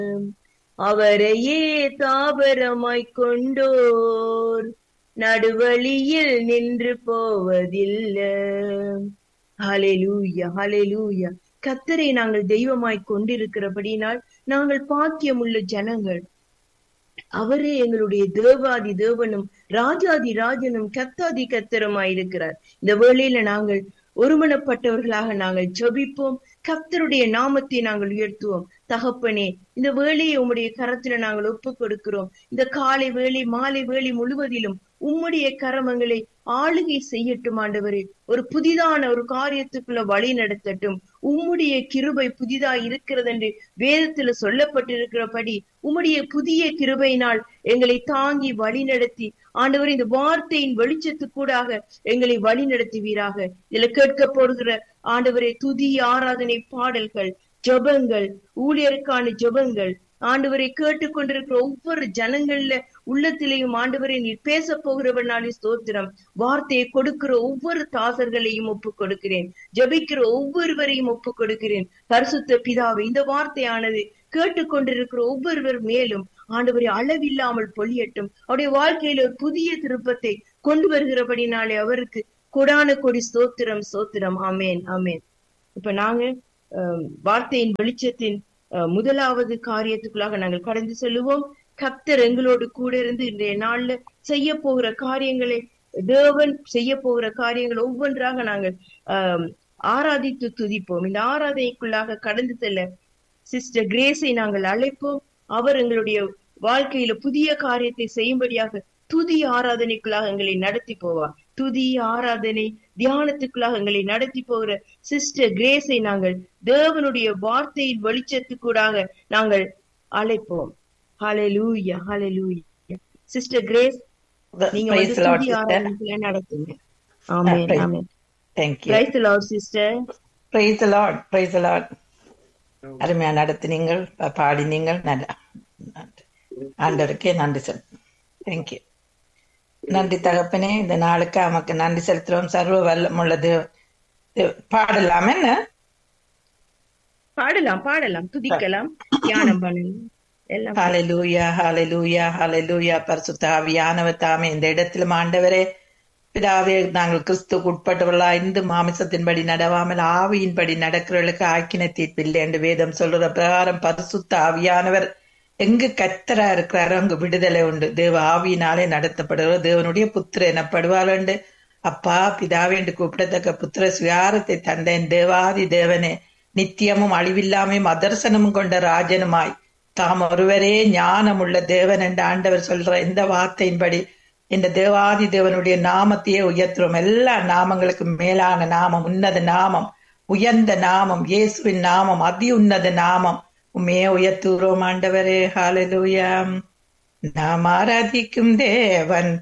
அவரையே தாபரமாய்க் கொண்டோர் நடுவழியில் நின்று போவதில்லை ஹalleluya ஹalleluya கத்தரை நாங்கள் தெய்வமாய் கொண்டிருக்கிறபடினால் நாங்கள் பாக்கியமுள்ள ஜனங்கள் அவரே எங்களுடைய தேவாதி தேவனும் ராஜாதி ராஜனும் கத்தாதி கத்தருமாயிருக்கிறார் இந்த வேளையில நாங்கள் ஒருமனப்பட்டவர்களாக நாங்கள் ஜெபிப்போம் கர்த்தருடைய நாமத்தை நாங்கள் உயர்த்துவோம் தகப்பனே இந்த வேலையை உம்முடைய கரத்துல நாங்கள் ஒப்புக் கொடுக்கிறோம் இந்த காலை வேலை மாலை வேலை முழுவதிலும் உம்முடைய கரமங்களை ஆளுகை செய்யட்டும் ஆண்டவரே ஒரு புதிதான ஒரு காரியத்துக்குள்ள வழி நடத்தட்டும் உம்முடைய கிருபை புதிதா இருக்கிறது என்று வேதத்துல சொல்லப்பட்டிருக்கிறபடி உம்முடைய புதிய கிருபையினால் எங்களை தாங்கி வழி நடத்தி ஆண்டவர் இந்த வார்த்தையின் வெளிச்சத்துக்கூடாக எங்களை வழி நடத்துவீராக இதுல கேட்க போடுகிற ஆண்டவரே துதி ஆராதனை பாடல்கள் ஜெபங்கள் ஊழியருக்கான ஜெபங்கள் ஆண்டவரை கேட்டுக்கொண்டிருக்கிற ஒவ்வொரு ஜனங்கள்ல உள்ளத்திலேயும் ஆண்டவரை நீர் பேச போகிறவனாலே ஸ்தோத்திரம் வார்த்தையை கொடுக்கிற ஒவ்வொரு தாசர்களையும் ஒப்புக் கொடுக்கிறேன் ஜபிக்கிற ஒவ்வொருவரையும் ஒப்புக் கொடுக்கிறேன் பரிசுத்த பிதாவை இந்த வார்த்தையானது கேட்டுக்கொண்டிருக்கிற ஒவ்வொருவர் மேலும் ஆண்டவரை அளவில்லாமல் பொழியட்டும் அவருடைய வாழ்க்கையில ஒரு புதிய திருப்பத்தை கொண்டு வருகிறபடினாலே அவருக்கு கொடான கொடி ஸ்தோத்திரம் ஸ்தோத்திரம் ஆமேன் ஆமேன் இப்ப நாங்க அஹ், வார்த்தையின் வெளிச்சத்தின் அஹ், முதலாவது காரியத்துக்குள்ளாக நாங்கள் கடந்து செல்லுவோம் கர்த்தர் எங்களோடு கூட இருந்து இன்றைய நாள்ல செய்ய போகிற காரியங்களை தேவன் செய்ய போகிற காரியங்கள் ஒவ்வொன்றாக நாங்கள் ஆஹ் ஆராதித்து துதிப்போம் இந்த ஆராதனைக்குள்ளாக கடந்து செல்ல சிஸ்டர் கிரேஸை நாங்கள் அழைப்போம் அவர் எங்களுடைய வாழ்க்கையில புதிய காரியத்தை செய்யும்படியாக துதி ஆராதனைக்குள்ளாக எங்களை நடத்தி போவார் துதி ஆராதனை தியானத்துக்குள்ளாக எங்களை நடத்தி போகிற சிஸ்டர் கிரேஸை நாங்கள் தேவனுடைய வார்த்தையின் வெளிச்சத்துக்கூடாக நாங்கள் அழைப்போம் ஹalleluya ஹalleluya சிஸ்டர் கிரேஸ் நீங்க வந்து Praise the Lord, துதி sister. ஆராதனைக்குள்ள நடத்துங்க ஆமென் praise- ஆமென் Thank you. Praise the Lord sister Praise the Lord. Praise the Lord. அருமையா நடத்தினீங்கள் பா- பாடினீங்கள் நல்லா நன்றி. ஆண்டவருக்கே நன்றி செல் தேங்க்யூ நன்றி தகப்பனே இந்த நாளுக்கு நமக்கு நன்றி செலுத்துறோம் சர்வ வல்லமுள்ளது பாடலாம் என்ன பாடலாம் பாடலாம் துதிக்கலாம் தியானம் பண்ணலாம் எல்லாம் ஹalleluya ஹalleluya ஹalleluya பரிசுத்த ஆவியானவர் தாமே இந்த இடத்திலும் ஆண்டவரே பிதாவே நாங்கள் கிறிஸ்துக்கு உட்பட்டவர்களா இந்த மாமிசத்தின்படி நடவாமல் ஆவியின்படி நடக்கிறவர்களுக்கு ஆக்கின தீர்ப்பில்லை என்று வேதம் சொல்ற பிரகாரம் பரிசுத்த ஆவியானவர் எங்கு கத்தரா இருக்கிறாரோ அங்கு விடுதலை உண்டு தேவ ஆவியினாலே நடத்தப்படுகிறோம் தேவனுடைய புத்திர எனப்படுவாள் உண்டு அப்பா பிதாவே என்று கூப்பிடத்தக்க புத்திர சுயாரத்தை தந்தேன் தேவாதி தேவனே நித்தியமும் அழிவில்லாமையும் அதர்சனமும் கொண்ட ராஜனுமாய் தாம் ஒருவரே ஞானமுள்ள தேவன் என்று ஆண்டவர் சொல்ற இந்த வார்த்தையின்படி இந்த தேவாதி தேவனுடைய நாமத்தையே உயர்த்துறோம் எல்லா நாமங்களுக்கும் மேலான நாமம் உன்னத நாமம் உயர்ந்த நாமம் இயேசுவின் நாமம் அதி உன்னத நாமம் உண்மையே உயர்த்துகிறோம் ஆண்டவரே ஹalleluya நாம் ஆராதிக்கும் தேவன்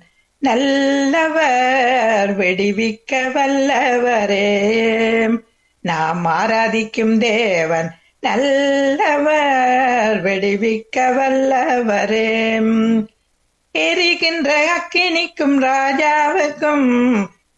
நல்லவர் வெடிவிக்க வல்லவரே நாம் ஆராதிக்கும் தேவன் நல்லவர் வெடிவிக்க வல்லவரே எரிகின்ற அக்கினிக்கும் ராஜாவுக்கும்